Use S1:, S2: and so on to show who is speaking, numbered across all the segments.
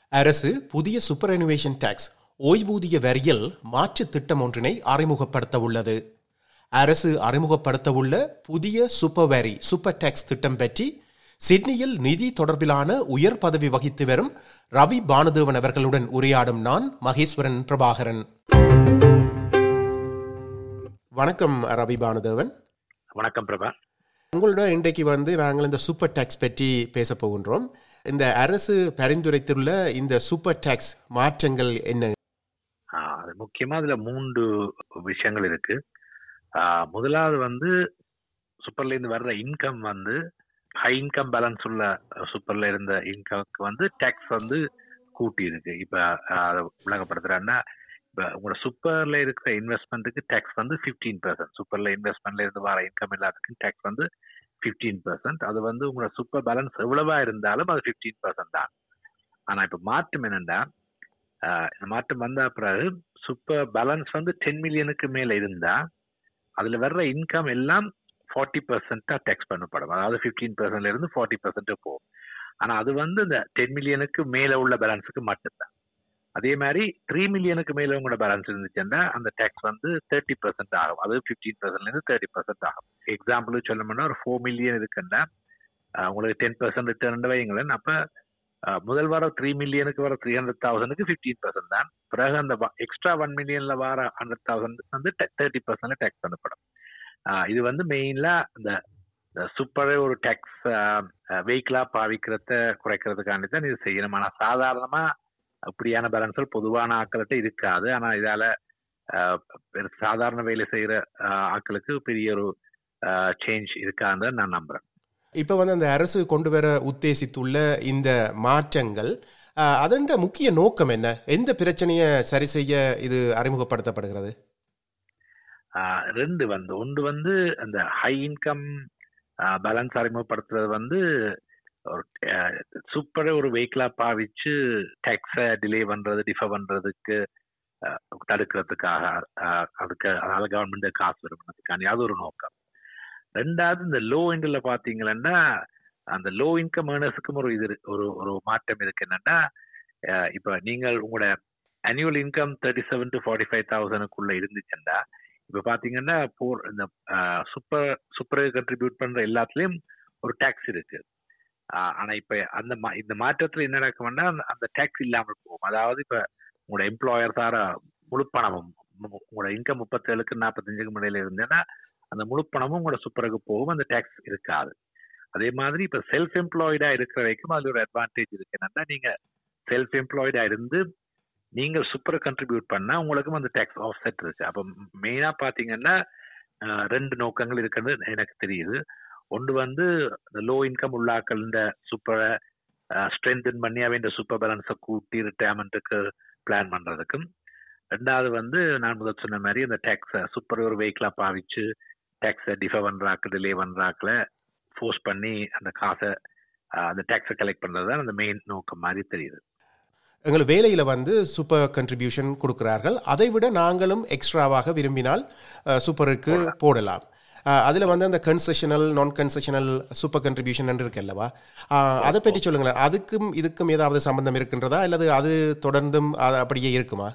S1: அரசு புதிய superannuation tax ஓய்வூதிய வரியில் மாற்று திட்டம் ஒன்றினை அறிமுகப்படுத்த உள்ளது அரசு அறிமுகப்படுத்தவுள்ள புதிய சூப்பர் வரி சூப்பர் டாக்ஸ் திட்டம் பற்றி சிட்னியில் நிதி தொடர்பிலான உயர் பதவி வகித்து வரும் ரவி பானுதேவன் அவர்களுடன் உரையாடும் நான் மகேஸ்வரன் பிரபாகரன் வணக்கம் ரவி பானுதேவன்
S2: வணக்கம் பிரபா
S1: உங்களோட இன்றைக்கு வந்து நாங்கள் இந்த சூப்பர் டாக்ஸ் பற்றி பேச போகின்றோம் இந்த அரசு பரிந்துரைத்துள்ள இந்த சூப்பர் டாக்ஸ் மாற்றங்கள் என்ன
S2: ஆஹ் அது முக்கியமா அதுல மூன்று விஷயங்கள் இருக்கு ஆஹ் முதலாவது வந்து சூப்பர்ல இருந்து வர்ற இன்கம் வந்து ஹை இன்கம் பேலன்ஸ் உள்ள சூப்பர்ல இருந்த இன்கம்க்கு வந்து டேக்ஸ் வந்து கூட்டி இருக்கு இப்ப ஆஹ் அதை விளங்கப்படுத்துறாங்கன்னா இப்ப உங்களோட சூப்பர்ல இருக்கிற இன்வெஸ்ட்மெண்ட்டுக்கு டேக்ஸ் வந்து ஃபிஃப்டீன் பர்சன்ட் சூப்பர்ல இன்வெஸ்ட்மெண்ட்ல இருந்து வர இன்கம் எல்லாத்துக்கும் டேக்ஸ் வந்து ஃபிஃப்டீன் பர்சன்ட் அது வந்து உங்களோட சூப்பர் பேலன்ஸ் எவ்வளவா இருந்தாலும் அது ஃபிஃப்டீன் பர்சன்ட் தான் ஆனா இப்ப மாற்றம் என்னன்னா ஆஹ் இந்த மாற்றம் வந்த பிறகு சூப்பர் பேலன்ஸ் வந்து டென் மில்லியனுக்கு மேல இருந்தா அதுல வர்ற இன்கம் எல்லாம் ஃபார்ட்டி பர்சன்டா டேக்ஸ் பண்ணப்படும் அதாவது ஃபிஃப்டீன் பர்சன்ட்ல இருந்து ஃபார்ட்டி பர்சன்ட் போகும் ஆனா அது வந்து இந்த டென் மில்லியனுக்கு மேல உள்ள பேலன்ஸுக்கு மட்டும்தான் அதே மாதிரி த்ரீ மில்லியனுக்கு மேல உங்களோட பேலன்ஸ் இருந்துச்சுன்னா அந்த டேக்ஸ் வந்து தேர்ட்டி பர்சன்ட் ஆகும் அது ஃபிஃப்டீன் பர்சன்ட்ல இருந்து தேர்ட்டி பர்சன்ட் ஆகும் எக்ஸாம்பிளுக்கு சொல்லணும்னா ஒரு ஃபோர் மில்லியன் இருக்குன்னா ஆஹ் உங்களுக்கு டென் பர்சன்ட் ரிட்டர்ன் வைங்களேன் அப்ப ஆஹ் முதல் வர த்ரீ மில்லியனுக்கு வர த்ரீ ஹண்ட்ரட் தௌசண்ட்க்கு ஃபிஃப்டீன் பர்சன்ட் தான் பிறகு அந்த எக்ஸ்ட்ரா ஒன் மில்லியன்ல வர ஹண்ட்ரட் தௌசண்ட் வந்து தேர்ட்டி பர்சன்ட்ல டேக்ஸ் பண்ணப்படும் ஆஹ் இது வந்து மெயின்ல இந்த சூப்பரே ஒரு டேக்ஸ் வெஹிக்கிளா பாவிக்கிறத குறைக்கிறதுக்காண்டி தான் இது செய்யணும் ஆனா சாதாரணமா அப்படியான பேலன்ஸ்கள் பொதுவான ஆட்கள்கிட்ட இருக்காது ஆனா இதால ஆஹ் பெரு- சாதாரண வேலை செய்யற ஆஹ் ஆட்களுக்கு பெரிய ஒரு சேஞ்ச் இருக்கான்னு நான் நம்புறேன்
S1: இப்போ வந்து அந்த அரசு கொண்டு வர உத்தேசித்துள்ள இந்த மாற்றங்கள் அஹ், அதன் முக்கிய நோக்கம் என்ன எந்த பிரச்சனையை சரி செய்ய இது அறிமுகப்படுத்தப்படுகிறது
S2: ஆஹ் ரெண்டு வந்து ஒன்று வந்து அந்த ஹை இன்கம் பேலன்ஸ் அறிமுகப்படுத்துறது வந்து ஒரு சூப்பரே ஒரு வெஹிக்கிளா பாவிச்சு டேக்ஸை டிலே பண்றது டிஃபர் பண்றதுக்கு ஆஹ் தடுக்கிறதுக்காக ஆஹ் அதுக்கு அதனால கவர்மெண்ட் காசு வருமானதுக்காண்டி அது ஒரு நோக்கம் ரெண்டாவது இந்த லோ எண்டில் பார்த்தீங்கன்னா அந்த லோ இன்கம் ஏர்னர்ஸுக்கும் ஒரு இது இருக்கு- ஒரு ஒரு மாற்றம் இருக்கு என்னன்னா ஆஹ் இப்ப நீங்கள் உங்களோட annual income thirty seven to forty five தௌசண்ட்க்குள்ள இருந்துச்சுன்னா இப்ப பாத்தீங்கன்னா போர் இந்த சூப்பர் சூப்பர் கண்ட்ரிபியூட் பண்ற எல்லாத்துலயும் ஒரு டேக்ஸ் இருக்கு ஆஹ் ஆனா இப்ப அந்த மா- இந்த மாற்றத்துல என்ன நடக்கும்னா அந்த- அந்த டேக்ஸ் இல்லாமல் போகும் அதாவது இப்ப உங்களோட எம்ப்ளாயர் சார முழு பணமும் மு- உங்களோட இன்கம் முப்பத்தேழுக்கு நாற்பத்தஞ்சுக்கு இடையில இருந்தேன்னா அந்த முழு பணமும் உங்களோட சூப்பருக்கு போகும் அந்த டேக்ஸ் இருக்காது அதே மாதிரி இப்ப செல்ஃப் எம்ப்ளாய்டா இருக்கிற வரைக்கும் அதுல ஒரு அட்வான்டேஜ் இருக்கு என்னன்னா நீங்க செல்ஃப் எம்ப்ளாய்டா இருந்து நீங்க சூப்பர் கண்ட்ரிபியூட் பண்ணா உங்களுக்கும் அந்த டேக்ஸ் ஆஃப்செட் இருக்கு அப்ப மெயினா பாத்தீங்கன்னா அஹ், ரெண்டு நோக்கங்கள் இருக்குன்னு எனக்கு தெரியுது ஒன்று வந்து இந்த லோ இன்கம் உள்ளாக்கள் இந்த சூப்பரை ஸ்ட்ரென்தன் பண்ணி அவன் சூப்பர் பேலன்ஸை கூட்டி ரிட்டையர்மெண்ட்டுக்கு பிளான் பண்றதுக்கும் ரெண்டாவது வந்து நான் முதல் சொன்ன மாதிரி அந்த டேக்ஸை சூப்பர் ஒரு வெஹிக்கிளா பாவிச்சு டேக்ஸை டிஃபர் பண்றாக்கு டிலே பண்றாக்குல ஃபோர்ஸ் பண்ணி அந்த காசை அஹ், அந்த டேக்ஸை கலெக்ட் பண்றது தான் அந்த மெயின் நோக்கம் மாதிரி தெரியுது
S1: எங்கள் வேலையில் வந்து சூப்பர் கண்ட்ரிபியூஷன் கொடுக்கிறார்கள் அதை விட நாங்களும் எக்ஸ்ட்ராவாக விரும்பினால் அஹ், சூப்பருக்கு போடலாம் அதில் வந்து அந்த கன்செஷனல் நான் கன்செஷனல் சூப்பர் கண்ட்ரிபியூஷன் இருக்கு அல்லவா அஹ், அதை பற்றி சொல்லுங்களேன் அதுக்கும் இதுக்கும் ஏதாவது சம்பந்தம் இருக்கின்றதா அல்லது அது தொடர்ந்தும் அது அப்படியே இருக்குமா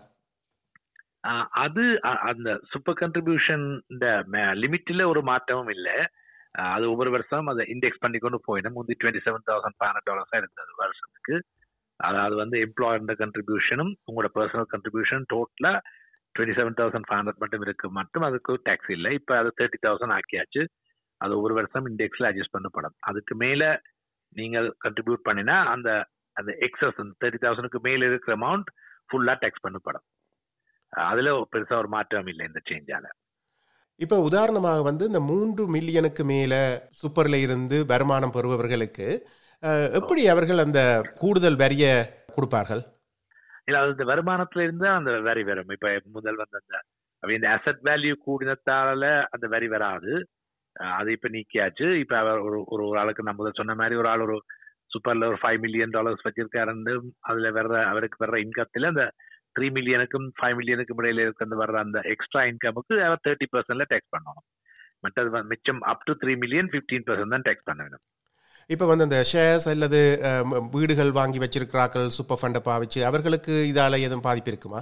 S2: ஆஹ் அது அ- அந்த சூப்பர் கண்ட்ரிபியூஷன் லிமிட்ல ஒரு மாற்றமும் இல்லை அது ஒவ்வொரு வருஷம் அதை இண்டெக்ஸ் பண்ணி கொண்டு போயிடும் முந்தி twenty seven thousand five hundred டாலர்ஸா இருந்தது வருஷத்துக்கு அதாவது வந்து எம்ப்ளாயர் கண்ட்ரிபியூஷனும் உங்களோட பர்சனல் கண்ட்ரிபியூஷன் டோட்டலா twenty seven thousand five hundred மட்டும் இருக்கு மட்டும் அதுக்கு டேக்ஸ் இல்லை இப்போ அது தேர்ட்டி தௌசண்ட் ஆக்கியாச்சு அது ஒவ்வொரு வருஷம் இண்டெக்ஸ்ல அட்ஜஸ்ட் பண்ணப்படும் அதுக்கு மேல நீங்கள் கண்ட்ரிபியூட் பண்ணினா அந்த அந்த எக்ஸஸ் அந்த தேர்ட்டி தௌசண்ட்க்கு மேல இருக்கிற அமௌண்ட் ஃபுல்லா டேக்ஸ் பண்ணப்படும் அதுல பெருசா ஒரு மாற்றம் இல்லை இந்த சேஞ்சால
S1: இப்போ உதாரணமாக வந்து இந்த மூன்று மில்லியனுக்கு மேலே சூப்பரில் இருந்து வருமானம் பெறுபவர்களுக்கு அஹ், எப்படி அவர்கள் அந்த கூடுதல் வரியை கொடுப்பார்கள்
S2: இல்ல அது இந்த வருமானத்துல இருந்து அந்த வரி வரும் இப்ப முதல் வந்து அந்த அப்ப இந்த அசட் வேல்யூ கூடினத்தால அந்த வரி வராது அஹ் அது இப்ப நீக்கியாச்சு இப்ப அவர் ஒரு ஒரு ஒரு ஆளுக்கு நம்ம முதல்ல சொன்ன மாதிரி ஒரு ஆள் ஒரு சூப்பர்ல ஒரு ஃபைவ் மில்லியன் டாலர்ஸ் வச்சிருக்காருன்னு அதுல வர்ற அவருக்கு வர்ற இன்கத்துல அந்த த்ரீ மில்லியனுக்கும் ஃபைவ் மில்லியனுக்கும் இடையில இருக்கிற வர்ற அந்த எக்ஸ்ட்ரா இன்கமுக்கு அவர் தேர்ட்டி பர்சன்ட்ல டேக்ஸ் பண்ணணும் மற்றது வந்து மிச்சம் up to three million fifteen percent தான் டேக்ஸ் பண்ண வேணும்
S1: இப்போ வந்து அந்த ஷேர்ஸ் அல்லது அஹ், ம- வீடுகள் வாங்கி வச்சிருக்கிறார்கள் சூப்பர் ஃபண்டை பாவிச்சு அவர்களுக்கு இதால எதுவும் பாதிப்பு இருக்குமா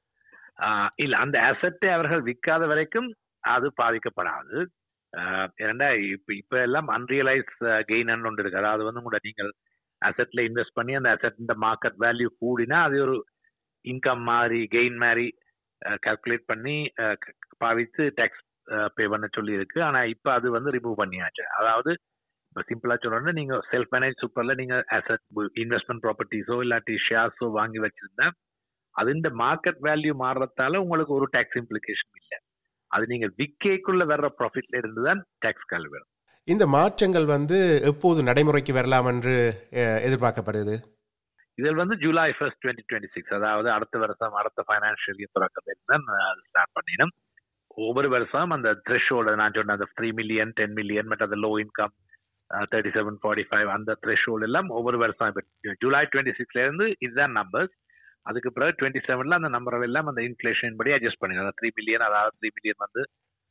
S2: ஆஹ் இல்ல அந்த அசட்டை அவர்கள் விற்காத வரைக்கும் அது பாதிக்கப்படாது ஆஹ் ஏன்னா இப்ப இப்ப எல்லாம் அன்ரியலைஸ் கெயின் ஒன்று இருக்கு அதாவது வந்து உங்களோட நீங்கள் அசெட்ல இன்வெஸ்ட் பண்ணி அந்த அசெட் மார்க்கெட் வேல்யூ கூடினா அது ஒரு இன்கம் மாதிரி கெயின் மாதிரி கால்குலேட் பண்ணி ஆஹ் க- பாவித்து டேக்ஸ் பே பண்ண சொல்லி இருக்கு ஆனா இப்ப அது வந்து ரிமூவ் பண்ணியாச்சு அதாவது இப்ப சிம்பிளா சொல்லணும்னா நீங்க செல்ஃப் மேனேஜ் சூப்பர்ல நீங்க அசெட் இன்வெஸ்ட்மெண்ட் ப்ராப்பர்ட்டிஸோ இல்லாட்டி ஷேர்ஸோ வாங்கி வச்சிருந்தா அது மார்க்கெட் வேல்யூ மாறுறதால உங்களுக்கு ஒரு டாக்ஸ் இம்ப்ளிகேஷன் இல்லை அது நீங்க விக்கேக்குள்ள வர்ற ப்ராஃபிட்ல இருந்து தான் டாக்ஸ் கால் வரும்
S1: இந்த மாற்றங்கள் வந்து எப்போது நடைமுறைக்கு வரலாம் என்று அஹ், எதிர்பார்க்கப்படுது
S2: இதில் வந்து July first twenty twenty six அதாவது அடுத்த வருஷம் அடுத்த ஃபைனான்சியல் இயர் தொடக்கத்தில் தான் அது ஸ்டார்ட் பண்ணிடும் ஒவ்வொரு வருஷம் அந்த த்ரெஷோல்டு நான் சொன்ன அந்த த்ரீ மில்லியன் டென் மில்லியன் மற்ற அந்த low income thirty seven forty five அந்த த்ரெஷோல்டு எல்லாம் ஒவ்வொரு வருஷம் இப்போ ஜூலை டுவெண்ட்டி சிக்ஸ்ல இருந்து இதுதான் நம்பர்ஸ் அதுக்கு பிறகு டுவெண்ட்டி செவன்ல அந்த நம்பர் எல்லாம் அந்த இன்ஃபிளேஷன் படி அட்ஜஸ்ட் பண்ணிடும் அந்த த்ரீ மில்லியன் அதாவது த்ரீ மில்லியன் வந்து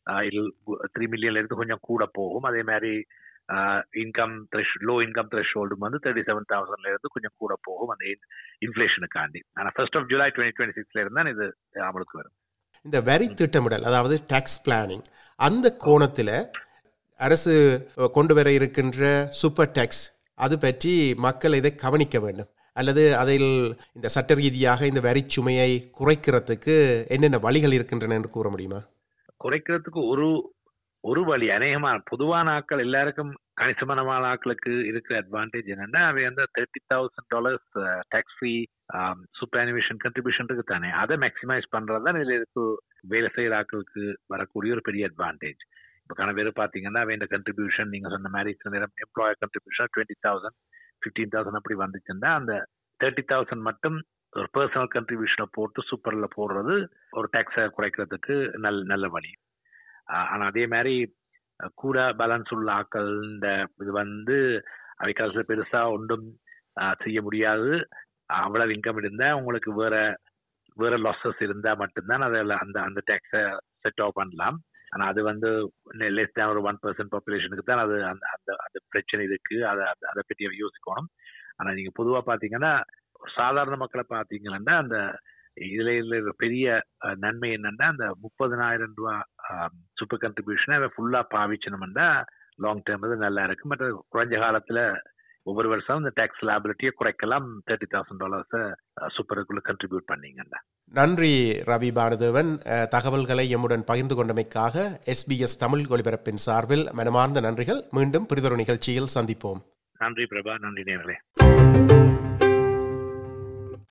S2: த்ரீ மில்லியன்ல இருந்து கொஞ்சம் கூட போகும் அதே மாதிரி இன்கம் த்ரெஷ் லோ இன்கம் த்ரெஷ் ஹோல்டும் வந்து தேர்ட்டி செவன் தௌசண்ட்ல இருந்து கொஞ்சம் கூட போகும் அந்த இன்ஃபிளேஷனுக்காண்டி ஆனால் first of July twenty twenty சிக்ஸ்ல இருந்தா இது அமலுக்கு வரும்
S1: இந்த வரி திட்டமிடல் அதாவது டாக்ஸ் பிளானிங் அந்த கோணத்தில் அரசு அஹ், கொண்டு வர இருக்கின்ற சூப்பர் டாக்ஸ் அது பற்றி மக்கள் இதை கவனிக்க வேண்டும் அல்லது அதில் இந்த சட்ட ரீதியாக இந்த வரி சுமையை குறைக்கிறதுக்கு என்னென்ன வழிகள் இருக்கின்றன என்று கூற முடியுமா
S2: குறைக்கிறதுக்கு ஒரு ஒரு வழி அநேகமான பொதுவான ஆட்கள் எல்லாருக்கும் கணிசமான ஆட்களுக்கு இருக்கிற அட்வான்டேஜ் என்னன்னா அவை வந்து thirty thousand dollars tax free superannuation contribution இருக்கு தானே அதை மேக்ஸிமைஸ் பண்றது தான் இதுல இருக்கு வேலை செய்யற ஆட்களுக்கு வரக்கூடிய ஒரு பெரிய அட்வான்டேஜ் இப்போ கண பேர் பார்த்தீங்கன்னா அவன் இந்த கண்ட்ரிபியூஷன் நீங்க சொன்ன மாதிரி சில நேரம் employer contribution twenty thousand fifteen thousand அப்படி வந்துச்சுன்னா அந்த தேர்ட்டி தௌசண்ட் மட்டும் ஒரு பர்சனல் கண்ட்ரிபியூஷனை போட்டு சூப்பர்ல போடுறது ஒரு டேக்ஸை குறைக்கிறதுக்கு நல்ல நல்ல வழி ஆஹ் ஆனா அதே மாதிரி அஹ் கூட பேலன்ஸ் உள்ள ஆக்கள் இந்த இது வந்து அவைக்காலத்துல பெருசா ஒன்றும் ஆஹ் செய்ய முடியாது ஆஹ் அவ்வளவு இன்கம் இருந்தா உங்களுக்கு வேற வேற லாஸஸ் இருந்தா மட்டும்தான் அதில் அந்த அந்த டேக்ஸை செட் ஆஃப் பண்ணலாம் ஆனா அது வந்து லெஸ் தேன் ஒரு ஒன் பர்சன்ட் பாப்புலேஷனுக்கு தான் அது அந்த அந்த அந்த பிரச்சனை இருக்கு அதை அதை- அதை பற்றி யோசிக்கணும் ஆனா நீங்க பொதுவா பாத்தீங்கன்னா சாதாரண மக்களை பாத்தீங்கன்னா அந்த இதுல இதுல இருக்கிற பெரிய அஹ், நன்மை என்னன்னா அந்த முப்பதனாயிரம் ரூபாய் சூப்பர் கண்ட்ரிபியூஷனை அதை ஃபுல்லா பாவிச்சணும்னா லாங் டேர்ம் அது நல்லா இருக்கு மற்ற குறைஞ்ச காலத்துல ஒவ்வொரு வருஷம் இந்த டேக்ஸ் லாபிலிட்டியை குறைக்கலாம் தேர்ட்டி தௌசண்ட் டாலர்ஸ் சூப்பருக்குள்ள கண்ட்ரிபியூட் பண்ணீங்கன்னா
S1: நன்றி ரவி பானுதேவன் அஹ், தகவல்களை எம்முடன் பகிர்ந்து கொண்டமைக்காக எஸ்பிஎஸ் தமிழ் ஒலிபரப்பின் சார்பில் மனமார்ந்த நன்றிகள் மீண்டும் பிரிதொரு நிகழ்ச்சியில் சந்திப்போம்
S2: நன்றி பிரபா நன்றி நேர்களே